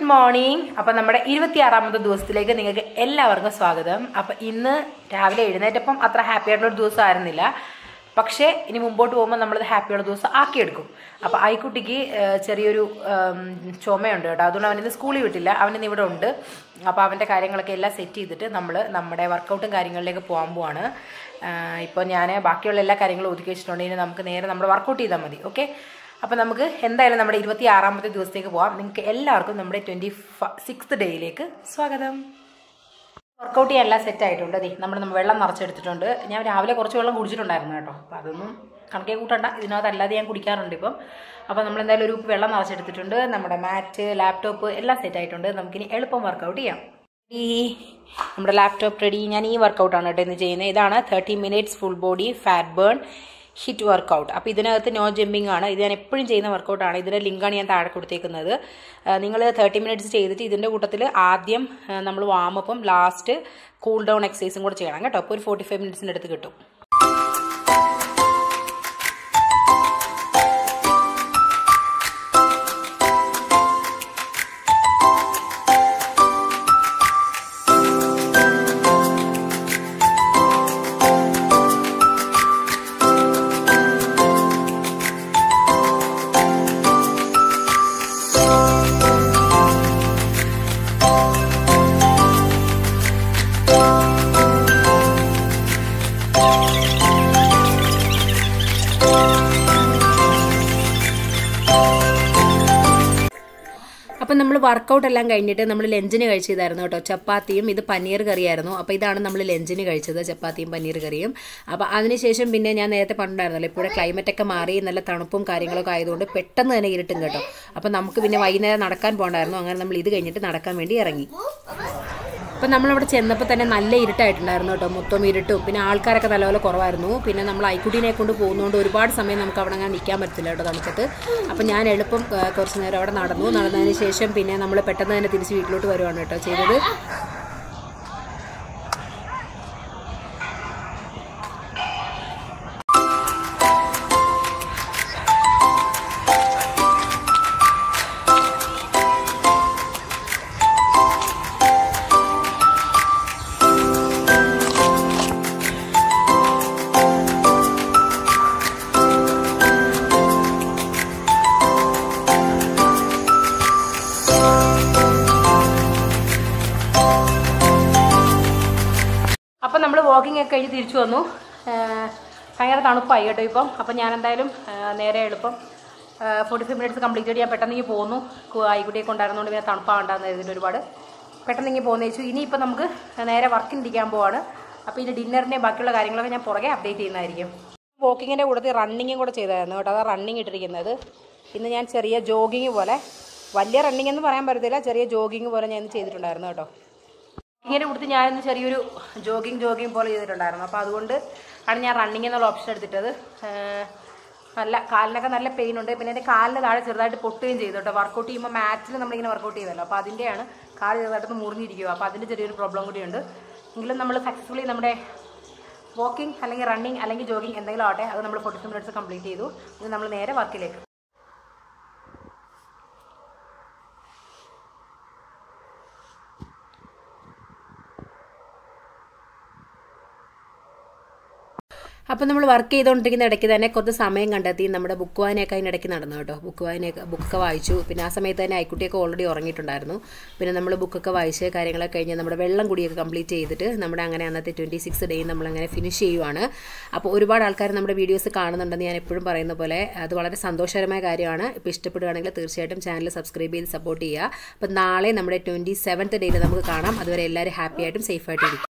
morning അപ്പം നമ്മുടെ ഇരുപത്തിയാറാമത്തെ ദിവസത്തിലേക്ക് നിങ്ങൾക്ക് എല്ലാവർക്കും സ്വാഗതം അപ്പം ഇന്ന് രാവിലെ എഴുന്നേറ്റപ്പം അത്ര ഹാപ്പി ആയിട്ടുള്ള ഒരു ദിവസം ആയിരുന്നില്ല പക്ഷേ ഇനി മുമ്പോട്ട് പോകുമ്പോൾ നമ്മളത് ഹാപ്പിയുള്ള ദിവസം ആക്കിയെടുക്കും അപ്പോൾ ആയിക്കുട്ടിക്ക് ഏഹ്, ചെറിയൊരു ഏം, ചുമയുണ്ട് കേട്ടോ അതുകൊണ്ട് അവനിന്ന് സ്കൂളിൽ വിട്ടില്ല അവനിന്ന് ഇവിടെ ഉണ്ട് അപ്പോൾ അവൻ്റെ കാര്യങ്ങളൊക്കെ എല്ലാം സെറ്റ് ചെയ്തിട്ട് നമ്മൾ നമ്മുടെ വർക്കൗട്ടും കാര്യങ്ങളിലേക്ക് പോകാൻ പോവാണ് ഇപ്പോൾ ഞാൻ ബാക്കിയുള്ള എല്ലാ കാര്യങ്ങളും ഒതുക്കി വെച്ചിട്ടുണ്ട് ഇനി നമുക്ക് നേരെ നമ്മൾ വർക്കൗട്ട് ചെയ്താൽ മതി ഓക്കെ അപ്പോൾ നമുക്ക് എന്തായാലും നമ്മുടെ ഇരുപത്തി ആറാമത്തെ ദിവസത്തേക്ക് പോകാം നിങ്ങൾക്ക് എല്ലാവർക്കും നമ്മുടെ ട്വൻറ്റി സിക്സ്ത് ഡേയിലേക്ക് സ്വാഗതം വർക്കൗട്ട് ചെയ്യാൻ എല്ലാം സെറ്റ് ആയിട്ടുണ്ട് അതെ നമ്മൾ നമ്മൾ വെള്ളം നിറച്ചെടുത്തിട്ടുണ്ട് ഞാൻ രാവിലെ കുറച്ച് വെള്ളം കുടിച്ചിട്ടുണ്ടായിരുന്നു കേട്ടോ അപ്പോൾ അതൊന്നും കണക്കേ കൂട്ടണ്ട ഇതിനകത്ത് അല്ലാതെ ഞാൻ കുടിക്കാറുണ്ട് ഇപ്പം അപ്പോൾ നമ്മൾ എന്തായാലും ഒരു ഉപ്പ് വെള്ളം നിറച്ചെടുത്തിട്ടുണ്ട് നമ്മുടെ മാറ്റ് ലാപ്ടോപ്പ് എല്ലാം സെറ്റ് ആയിട്ടുണ്ട് നമുക്കിനി എളുപ്പം വർക്കൗട്ട് ചെയ്യാം ഈ നമ്മുടെ ലാപ്ടോപ്പ് റെഡി ഞാൻ ഈ വർക്കൗട്ടാണ് കേട്ടോ ഇന്ന് ചെയ്യുന്നത് ഇതാണ് thirty minutes full body fat burn HIIT workout അപ്പോൾ ഇതിനകത്ത് നോ ജമ്പിങ് ആണ് ഇത് ഞാൻ എപ്പോഴും ചെയ്യുന്ന വർക്കൗട്ടാണ് ഇതിൻ്റെ ലിങ്കാണ് ഞാൻ താഴെ കൊടുത്തേക്കുന്നത് നിങ്ങൾ തേർട്ടി മിനിറ്റ്സ് ചെയ്തിട്ട് ഇതിൻ്റെ കൂട്ടത്തിൽ ആദ്യം നമ്മൾ വാമപ്പും ലാസ്റ്റ് കൂൾ ഡൗൺ എക്സസൈസും കൂടെ ചെയ്യണം കേട്ടോ അപ്പോൾ ഒരു ഫോർട്ടി ഫൈവ് മിനിറ്റ്സിൻ്റെ അടുത്ത് കിട്ടും അപ്പം നമ്മൾ വർക്കൗട്ട് എല്ലാം കഴിഞ്ഞിട്ട് നമ്മൾ ലഞ്ചിന് കഴിച്ചതായിരുന്നു കേട്ടോ ചപ്പാത്തിയും ഇത് പനീർ കറിയായിരുന്നു അപ്പോൾ ഇതാണ് നമ്മൾ ലഞ്ചിന് കഴിച്ചത് ചപ്പാത്തിയും പനീർ കറിയും അപ്പോൾ അതിനുശേഷം പിന്നെ ഞാൻ നേരത്തെ പറഞ്ഞിട്ടുണ്ടായിരുന്നല്ലോ ഇപ്പോൾ ക്ലൈമറ്റ് ഒക്കെ മാറി നല്ല തണുപ്പും കാര്യങ്ങളൊക്കെ ആയതുകൊണ്ട് പെട്ടെന്ന് തന്നെ ഇരുട്ടും കേട്ടോ അപ്പോൾ നമുക്ക് പിന്നെ വൈകുന്നേരം നടക്കാൻ പോകണ്ടായിരുന്നു അങ്ങനെ നമ്മൾ ഇത് കഴിഞ്ഞിട്ട് നടക്കാൻ വേണ്ടി ഇറങ്ങി അപ്പം നമ്മളവിടെ ചെന്നപ്പോൾ തന്നെ നല്ല ഇരുട്ടായിട്ടുണ്ടായിരുന്നു കേട്ടോ മൊത്തം ഇരുട്ടും പിന്നെ ആൾക്കാരൊക്കെ നല്ലപോലെ കുറവായിരുന്നു പിന്നെ നമ്മൾ ഐക്കുട്ടീനെ കൊണ്ട് പോകുന്നതുകൊണ്ട് ഒരുപാട് സമയം നമുക്ക് അവിടെ അങ്ങനെ നിൽക്കാൻ പറ്റില്ല കേട്ടോ തണുപ്പത്ത് അപ്പം ഞാൻ എളുപ്പം ആ, കുറച്ച് നേരം അവിടെ നടന്നു നടന്നതിന് ശേഷം പിന്നെ നമ്മൾ പെട്ടെന്ന് തന്നെ തിരിച്ച് വീട്ടിലോട്ട് വരുവാണ് കേട്ടോ ചെയ്തത് അപ്പം നമ്മൾ വാക്കിംഗ് ഒക്കെ കഴിഞ്ഞ് തിരിച്ചു വന്നു ആ, ഭയങ്കര തണുപ്പായി കേട്ടോ ഇപ്പം അപ്പം ഞാൻ എന്തായാലും ആ, നേരെ എളുപ്പം ഫോർട്ടി ഫൈവ് മിനിറ്റ്സ് കംപ്ലീറ്റ് ചെയ്ത് ഞാൻ പെട്ടെന്ന് ഇങ്ങനെ പോന്നു കു- ആയിക്കുട്ടിയെ കൊണ്ടായിരുന്നുകൊണ്ട് പിന്നെ തണുപ്പാകണ്ടെന്ന് എഴുതിയിട്ട് ഒരുപാട് പെട്ടെന്ന് ഇങ്ങനെ പോകുന്ന വെച്ചു ഇനിയിപ്പോൾ നമുക്ക് നേരെ വർക്കിന് ഇരിക്കാൻ പോവാണ് അപ്പോൾ ഇനി ഡിന്നറിൻ്റെ ബാക്കിയുള്ള കാര്യങ്ങളൊക്കെ ഞാൻ പുറകെ അപ്ഡേറ്റ് ചെയ്യുന്നതായിരിക്കും വാക്കിങ്ങിൻ്റെ കൂട്ടത്തിൽ റണ്ണിങ്ങും കൂടെ ചെയ്തായിരുന്നു കേട്ടോ അതാ റണ്ണിങ് ഇട്ടിരിക്കുന്നത് ഇന്ന് ഞാൻ ചെറിയ ജോഗിങ് പോലെ വലിയ റണ്ണിങ് എന്ന് പറയാൻ പറ്റത്തില്ല ചെറിയ ജോഗിങ് പോലെ ഞാൻ ഇന്ന് ചെയ്തിട്ടുണ്ടായിരുന്നു കേട്ടോ ഇങ്ങനെ കൊടുത്ത് ഞാനിന്ന് ചെറിയൊരു ജോഗിങ് ജോഗിങ് പോലെ ചെയ്തിട്ടുണ്ടായിരുന്നു അപ്പോൾ അതുകൊണ്ട് ആണ് ഞാൻ റണ്ണിങ് എന്നുള്ള ഓപ്ഷൻ എടുത്തിട്ടത് ഏഹ് നല്ല കാലിനൊക്കെ നല്ല പെയിൻ ഉണ്ട് പിന്നെ എൻ്റെ കാലിന് താഴെ ചെറുതായിട്ട് പൊട്ടുകയും ചെയ്തു കേട്ടോ വർക്കൗട്ട് ചെയ്യുമ്പോൾ മാറ്റിൽ നമ്മളിങ്ങനെ വർക്കൗട്ട് ചെയ്യുമല്ലോ അപ്പോൾ അതിൻ്റെയാണ് കാല് ചെറുതായിട്ടൊന്ന് മുറിഞ്ഞിരിക്കുക അപ്പോൾ അതിൻ്റെ ചെറിയൊരു പ്രോബ്ലം കൂടിയുണ്ട് എങ്കിലും നമ്മൾ സക്സസ്ഫുള്ളി നമ്മുടെ വാക്കിംഗ് അല്ലെങ്കിൽ റണ്ണിങ് അല്ലെങ്കിൽ ജോഗിങ് എന്തെങ്കിലും ആവട്ടെ അത് നമ്മൾ ഫോർട്ടി ഫൈവ് മിനിറ്റ്സ് കംപ്ലീറ്റ് ചെയ്തു ഇനി നമ്മൾ നേരെ വർക്കിലേക്ക് അപ്പം നമ്മൾ വർക്ക് ചെയ്തുകൊണ്ടിരിക്കുന്ന ഇടയ്ക്ക് തന്നെ കുറച്ച് സമയം കണ്ടെത്തി നമ്മുടെ ബുക്ക് വായനയൊക്കെ അതിനിടയ്ക്ക് നടന്നു കേട്ടോ ബുക്ക് വായനയൊക്കെ ബുക്കൊക്കെ വായിച്ചു പിന്നെ ആ സമയത്ത് തന്നെ ഐക്കുട്ടിയൊക്കെ ഓൾറെഡി ഉറങ്ങിയിട്ടുണ്ടായിരുന്നു പിന്നെ നമ്മൾ ബുക്കൊക്കെ വായിച്ച് കാര്യങ്ങളൊക്കെ കഴിഞ്ഞ് നമ്മുടെ വെള്ളം കുടിയൊക്കെ കംപ്ലീറ്റ് ചെയ്തിട്ട് നമ്മുടെ അങ്ങനെ അന്നത്തെ ട്വൻറ്റി സിക്സ് ഡേ നമ്മളങ്ങനെ ഫിനിഷ് ചെയ്യുവാണ് അപ്പോൾ ഒരുപാട് ആൾക്കാർ നമ്മുടെ വീഡിയോസ് കാണുന്നുണ്ടെന്ന് ഞാൻ എപ്പോഴും പറയുന്ന പോലെ അത് വളരെ സന്തോഷകരമായ കാര്യമാണ് ഇപ്പോൾ ഇഷ്ടപ്പെടുകയാണെങ്കിൽ തീർച്ചയായിട്ടും ചാനൽ സബ്സ്ക്രൈബ് ചെയ്ത് സപ്പോർട്ട് ചെയ്യുക അപ്പോൾ നാളെ നമ്മുടെ ട്വൻറ്റി സെവൻത്ത് ഡേയിൽ നമുക്ക് കാണാം അതുവരെ എല്ലാവരും ഹാപ്പി ആയിട്ടും സേഫ് ആയിട്ടും ഇരിക്കും